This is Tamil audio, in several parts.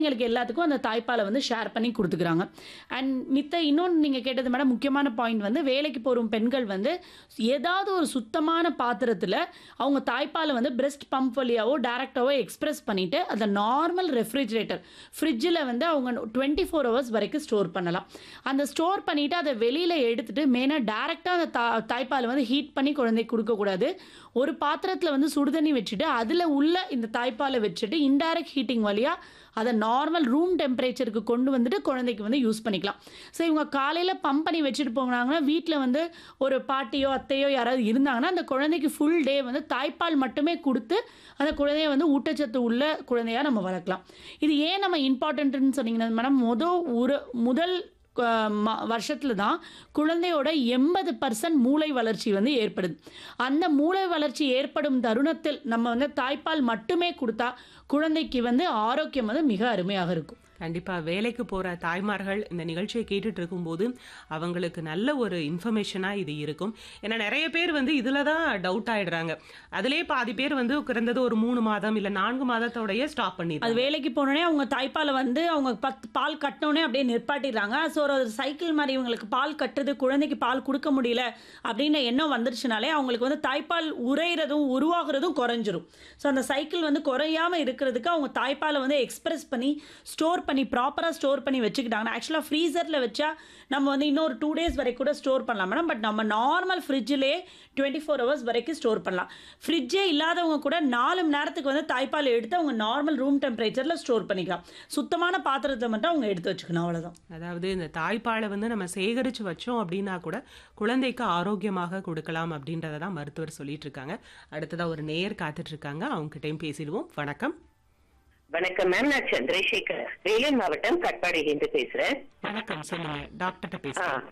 குழந்தைங்களுக்கு எல்லாத்துக்கும் அந்த தாய்ப்பாலை வந்து ஷேர் பண்ணி கொடுத்துக்கிறாங்க அண்ட் மித்த இன்னொன்று நீங்கள் கேட்டது மேடம் முக்கியமான பாயிண்ட் வந்து வேலைக்கு போகும் பெண்கள் வந்து ஏதாவது ஒரு சுத்தமான பாத்திரத்தில் அவங்க தாய்ப்பாலை வந்து பிரெஸ்ட் பம்ப் வழியாவோ டேரெக்டாவோ எக்ஸ்பிரஸ் பண்ணிவிட்டு அந்த நார்மல் ரெஃப்ரிஜரேட்டர் ஃப்ரிட்ஜில் வந்து அவங்க டுவெண்ட்டி ஃபோர் ஹவர்ஸ் வரைக்கும் ஸ்டோர் பண்ணலாம் அந்த ஸ்டோர் பண்ணிவிட்டு அதை வெளியில் எடுத்துட்டு மெயினாக டேரெக்டாக அந்த தா தாய்ப்பாலை வந்து ஹீட் பண்ணி குழந்தைக்கு கொடுக்கக்கூடாது ஒரு பாத்திரத்தில் வந்து சுடுதண்ணி வச்சுட்டு அதில் உள்ள இந்த தாய்ப்பாலை வச்சுட்டு இன்டைரக்ட் ஹீட்டிங் வழியாக அதை நார்மல் ரூம் டெம்பரேச்சருக்கு கொண்டு வந்துட்டு குழந்தைக்கு வந்து யூஸ் பண்ணிக்கலாம் ஸோ இவங்க காலையில் பம்ப் பண்ணி வச்சுட்டு போனாங்கன்னா வீட்டில் வந்து ஒரு பாட்டியோ அத்தையோ யாராவது இருந்தாங்கன்னா அந்த குழந்தைக்கு ஃபுல் டே வந்து தாய்ப்பால் மட்டுமே கொடுத்து அந்த குழந்தைய வந்து ஊட்டச்சத்து உள்ள குழந்தையாக நம்ம வளர்க்கலாம் இது ஏன் நம்ம இம்பார்ட்டன்ட்னு சொன்னீங்கன்னா மேடம் மொதல் ஒரு முதல் வருஷத்துல தான் குழந்தையோட எண்பது பர்சன்ட் மூளை வளர்ச்சி வந்து ஏற்படுது அந்த மூளை வளர்ச்சி ஏற்படும் தருணத்தில் நம்ம வந்து தாய்ப்பால் மட்டுமே கொடுத்தா குழந்தைக்கு வந்து ஆரோக்கியம் வந்து மிக அருமையாக இருக்கும் கண்டிப்பா வேலைக்கு போற தாய்மார்கள் இந்த நிகழ்ச்சியை கேட்டுட்டு இருக்கும்போது அவங்களுக்கு நல்ல ஒரு இன்ஃபர்மேஷனா இது இருக்கும் ஏன்னா நிறைய பேர் வந்து இதுல தான் டவுட் ஆயிடுறாங்க அதுலயே பாதி பேர் வந்து குறைந்தது ஒரு மூணு மாதம் இல்ல நான்கு மாதத்தோடயே ஸ்டாப் அது பண்ணிடுறாங்க வேலைக்கு போனோடனே அவங்க தாய்ப்பாலை வந்து அவங்க பத் பால் கட்டினோடனே அப்படியே நிற்பாட்டிடுறாங்க ஸோ ஒரு சைக்கிள் மாதிரி இவங்களுக்கு பால் கட்டுறது குழந்தைக்கு பால் கொடுக்க முடியல அப்படின்ற எண்ணம் வந்துருச்சுனாலே அவங்களுக்கு வந்து தாய்ப்பால் உறையிறதும் உருவாகிறதும் குறைஞ்சிரும் ஸோ அந்த சைக்கிள் வந்து குறையாம இருக்கிறதுக்கு அவங்க தாய்ப்பாலை வந்து எக்ஸ்பிரஸ் பண்ணி ஸ்டோர் பண்ணி ப்ராப்பராக ஸ்டோர் பண்ணி வச்சுக்கிட்டாங்கன்னா ஆக்சுவலாக ஃப்ரீசரில் வச்சா நம்ம வந்து இன்னொரு டூ டேஸ் வரைக்கும் கூட ஸ்டோர் பண்ணலாம் மேடம் பட் நம்ம நார்மல் ஃப்ரிட்ஜிலே டுவெண்ட்டி ஃபோர் ஹவர்ஸ் வரைக்கும் ஸ்டோர் பண்ணலாம் ஃப்ரிட்ஜே இல்லாதவங்க கூட நாலு மணி நேரத்துக்கு வந்து தாய்ப்பால் எடுத்து அவங்க நார்மல் ரூம் டெம்பரேச்சரில் ஸ்டோர் பண்ணிக்கலாம் சுத்தமான பாத்திரத்தை மட்டும் அவங்க எடுத்து வச்சுக்கணும் அவ்வளோதான் அதாவது இந்த தாய்ப்பாலை வந்து நம்ம சேகரிச்சு வச்சோம் அப்படின்னா கூட குழந்தைக்கு ஆரோக்கியமாக கொடுக்கலாம் அப்படின்றத தான் மருத்துவர் சொல்லிட்டு இருக்காங்க அடுத்ததா ஒரு நேயர் காத்துட்டு இருக்காங்க அவங்க கிட்டயும் பேசிடுவோம் வணக்கம் வணக்கம் மேம் நான் சந்திரசேகர் வேலூர் மாவட்டம் கட்பாடியிலிருந்து பேசுறேன் வணக்கம் சொல்லுங்க டாக்டர்கிட்ட ஆ. பேசுறேன்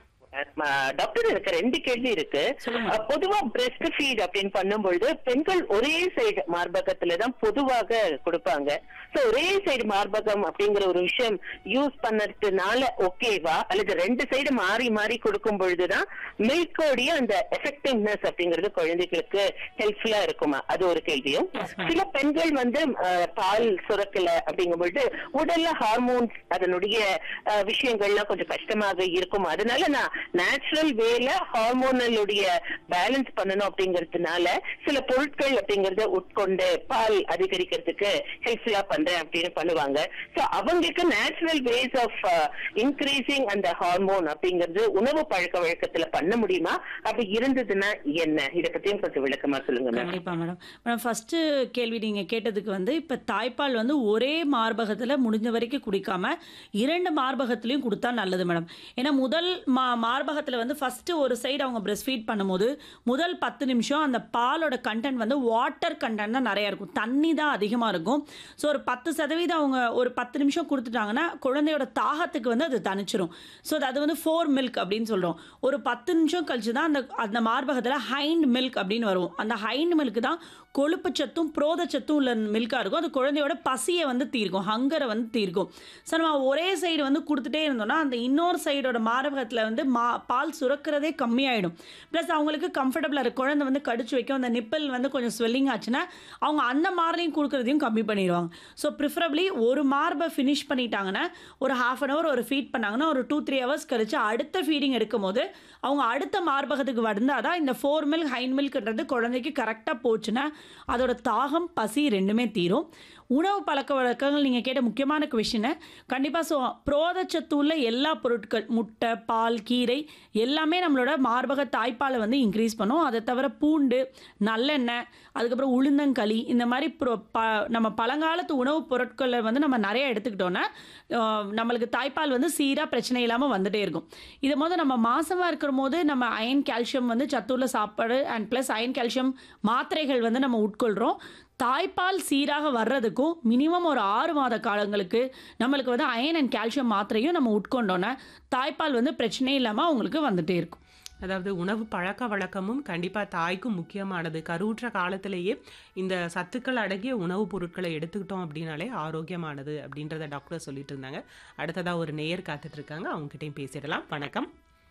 ஆ, டாக்டர் எனக்கு ரெண்டு கேள்வி இருக்கு சொல்லுங்க. ஆ, பொதுவா பிரஸ்ட் ஃபீட் அப்படின்னு பண்ணும்பொழுது பெண்கள் ஒரே சைடு மார்பகத்துல தான் பொதுவாக கொடுப்பாங்க சோ ஒரே சைடு மார்பகம் அப்படிங்கிற ஒரு விஷயம் யூஸ் பண்ணதுனால ஓகேவா அல்லது ரெண்டு சைடு மாறி மாறி கொடுக்கும் பொழுதுதான் மில்கோடைய அந்த எஃபெக்டிவ்னஸ் அப்படிங்கிறது குழந்தைகளுக்கு ஹெல்ப்ஃபுல்லா இருக்குமா அது ஒரு கேள்வியும் சில பெண்கள் வந்து ஆ, பால் சுரக்கல அப்படிங்கும் பொழுது உடல்ல ஹார்மோன்ஸ் அதனுடைய ஆ, விஷயங்கள்லாம் கொஞ்சம் கஷ்டமாக இருக்கும் அதனால நான் நேச்சுரல் வேல ஹார்மோனலுடைய பேலன்ஸ் பண்ணணும் அப்படிங்கறதுனால சில பொருட்கள் அப்படிங்கறத உட்கொண்டு பால் அதிகரிக்கிறதுக்கு ஹெல்ப்ஃபுல்லா பண்றேன் அப்படின்னு பண்ணுவாங்க சோ அவங்களுக்கு நேச்சுரல் வேஸ் ஆஃப் இன்க்ரீசிங் அந்த ஹார்மோன் அப்படிங்கிறது உணவு பழக்க வழக்கத்துல பண்ண முடியுமா அப்படி இருந்ததுன்னா என்ன இத பத்தியும் கொஞ்சம் விளக்கமா சொல்லுங்க மேம் கண்டிப்பாக மேடம் மேடம் ஃபஸ்ட்டு கேள்வி நீங்கள் கேட்டதுக்கு வந்து இப்போ தாய்ப்பால் வந்து ஒரே மார்பகத்தில் முடிஞ்ச வரைக்கும் குடிக்காம இரண்டு மார்பகத்துலேயும் கொடுத்தா நல்லது மேடம் ஏன்னா முதல் மா மார்பகத்தில் வந்து ஃபஸ்ட்டு ஒரு சைடு அவங்க பிரஸ்ட் ஃபீட் பண்ணும்போது முதல் பத்து நிமிஷம் அந்த பாலோட கண்டென்ட் வந்து வாட்டர் கண்டென்ட் தான் நிறையா இருக்கும் தண்ணி தான் அதிகமாக இருக்கும் ஸோ ஒரு பத்து சதவீதம் அவங்க ஒரு பத்து நிமிஷம் கொடுத்துட்டாங்கன்னா குழந்தையோட தாகத்துக்கு வந்து அது தணிச்சிரும் ஸோ அது வந்து ஃபோர் மில்க் அப்படின்னு சொல்கிறோம் ஒரு பத்து நிமிஷம் கழிச்சு தான் அந்த அந்த மார்பகத்தில் ஹைண்ட் மில்க் அப்படின்னு வரும் அந்த ஹைண்ட் மில்க் தான் கொழுப்புச்சத்தும் புரோதச்சத்தும் உள்ள மில்காக இருக்கும் அது குழந்தையோட பசியை வந்து தீர்க்கும் ஹங்கரை வந்து தீர்க்கும் ஸோ நம்ம ஒரே சைடு வந்து கொடுத்துட்டே இருந்தோம்னா அந்த இன்னொரு சைடோட மார்பகத்தில் வந்து மா பால் சுரக்கிறதே கம்மியாயிடும் ப்ளஸ் அவங்களுக்கு கம்ஃபர்டபுளாக இருக்கும் குழந்தை வந்து கடிச்சு வைக்கும் அந்த நிப்பிள் வந்து கொஞ்சம் ஸ்வெல்லிங் ஆச்சுன்னா அவங்க அந்த மார்லையும் கொடுக்குறதையும் கம்மி பண்ணிடுவாங்க ஸோ ப்ரிஃபரபிளி ஒரு மார்பை ஃபினிஷ் பண்ணிட்டாங்கன்னா ஒரு ஹாஃப் அன் ஹவர் ஒரு ஃபீட் பண்ணாங்கன்னா ஒரு டூ த்ரீ ஹவர்ஸ் கழிச்சு அடுத்த ஃபீடிங் எடுக்கும் போது அவங்க அடுத்த மார்பகத்துக்கு வந்தால் தான் இந்த ஃபோர் மில்க் ஹைன் மில்க்ன்றது குழந்தைக்கு கரெக்டாக போச்சுன்னா அதோட தாகம் பசி ரெண்டுமே தீரும் உணவு பழக்க வழக்கங்கள் நீங்கள் கேட்ட முக்கியமான கொஷினை கண்டிப்பாக ஸோ புரோதச்சத்து உள்ள எல்லா பொருட்கள் முட்டை பால் கீரை எல்லாமே நம்மளோட மார்பக தாய்ப்பாலை வந்து இன்க்ரீஸ் பண்ணும் அதை தவிர பூண்டு நல்லெண்ணெய் அதுக்கப்புறம் உளுந்தங்களி இந்த மாதிரி ப்ரோ ப நம்ம பழங்காலத்து உணவுப் பொருட்களை வந்து நம்ம நிறைய எடுத்துக்கிட்டோன்னா அஹ், நம்மளுக்கு தாய்ப்பால் வந்து சீராக பிரச்சனை இல்லாமல் வந்துட்டே இருக்கும் இதை போது நம்ம மாசமாக இருக்கிற போது நம்ம அயன் கால்சியம் வந்து சத்துள்ள சாப்பாடு அண்ட் ப்ளஸ் அயன் கால்சியம் மாத்திரைகள் வந்து நம்ம உட்கொள்கிறோம் தாய்ப்பால் சீராக வர்றதுக்கும் மினிமம் ஒரு ஆறு மாத காலங்களுக்கு நம்மளுக்கு வந்து அயன் அண்ட் கால்சியம் மாத்திரையும் நம்ம உட்கொண்டோன்னா தாய்ப்பால் வந்து பிரச்சனையே இல்லாமல் அவங்களுக்கு வந்துட்டே இருக்கும் அதாவது உணவு பழக்க வழக்கமும் கண்டிப்பா தாய்க்கும் முக்கியமானது கருவுற்ற காலத்திலேயே இந்த சத்துக்கள் அடங்கிய உணவுப் பொருட்களை எடுத்துக்கிட்டோம் அப்படின்னாலே ஆரோக்கியமானது அப்படின்றத டாக்டர் சொல்லிட்டு இருந்தாங்க அடுத்ததா ஒரு நேயர் காத்துட்டு இருக்காங்க அவங்க கிட்டயும் பேசிடலாம் வணக்கம்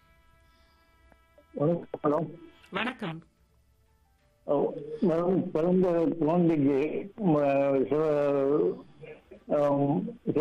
வணக்கம் ஹலோ வணக்கம் மேடம் பிறந்த குழந்தைக்கு ம, சில ஆஹ்